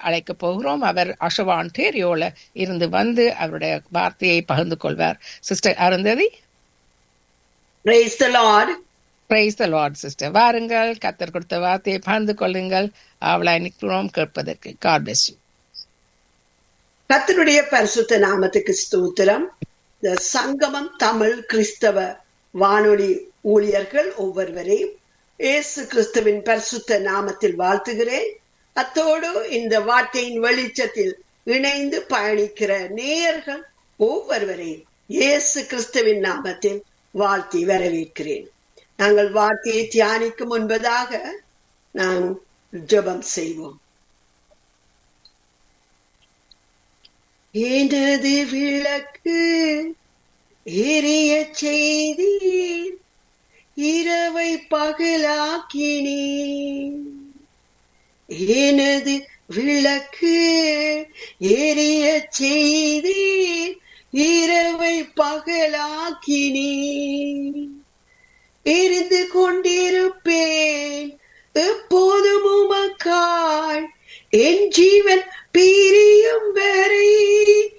அழைக்க போகிறோம் அவர் அஷவா ஆண்டேரியோல இருந்து வந்து அவருடைய வார்த்தையை பகிர்ந்து கொள்வார் sister Arundhati Praise the Lord. Praise the Lord sister வாருங்கள் கத்தர் கொடுத்த வார்த்தையை பகிர்ந்து கொள்ளுங்கள் அவளை நிற்கிறோம் கேட்பதற்கு காட் பிளஸ் யூ கர்த்தருடைய பரிசுத்த நாமத்துக்கு ஸ்தோத்திரம் இந்த சங்கமம் தமிழ் கிறிஸ்தவ வானொலி ஊழியர்கள் ஒவ்வொருவரையும் இயேசு கிறிஸ்துவின் பரிசுத்த நாமத்தில் வாழ்த்துகிறேன் அத்தோடு இந்த வார்த்தையின் வெளிச்சத்தில் இணைந்து பயணிக்கிற நேயர்கள் ஒவ்வொருவரையும் இயேசு கிறிஸ்துவின் நாமத்தில் வாழ்த்தி வரவேற்கிறேன் நாங்கள் வார்த்தையை தியானிக்கும் முன்பதாக நாம் ஜெபம் செய்வோம் எனது விளக்கு எரிய செய்தீர் இரவை பகலாக்கினீர் எனது விளக்கு எரிய செய்தீர் இரவை பகலாக்கினீர் எரிந்து கொண்டிருப்பேன் எப்போதும் உமக்காய் என் ஜீவன் பிரியும் வரை